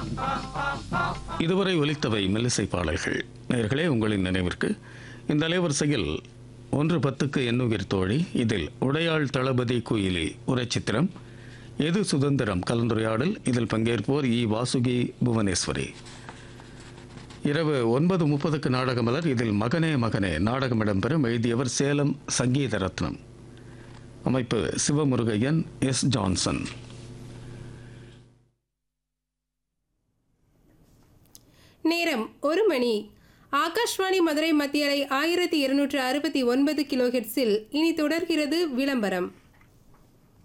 இதுவரை ஒலித்தவை மெல்லிசை பாடல்கள் நேர்களே உங்களின் நினைவிற்கு இந்த அலைவரிசையில் ஒன்று பத்துக்கு எண்ணுயிர் தோழி இதில் உடையாள் தளபதி குயிலி உரைச்சித்திரம் எது சுதந்திரம் கலந்துரையாடல் இதில் பங்கேற்போர் இ வாசுகி புவனேஸ்வரி இரவு ஒன்பது முப்பதுக்கு நாடகமலர் இதில் மகனே மகனே நாடகம் இடம்பெறும் எழுதியவர் சேலம் சங்கீத ரத்னம் அமைப்பு சிவமுருகையன் எஸ் ஜான்சன் நேரம் ஒரு மணி ஆகாஷ்வாணி மதுரை மத்தியலை ஆயிரத்தி இருநூற்று அறுபத்தி ஒன்பது கிலோஹெட்ஸில் இனி தொடர்கிறது விளம்பரம்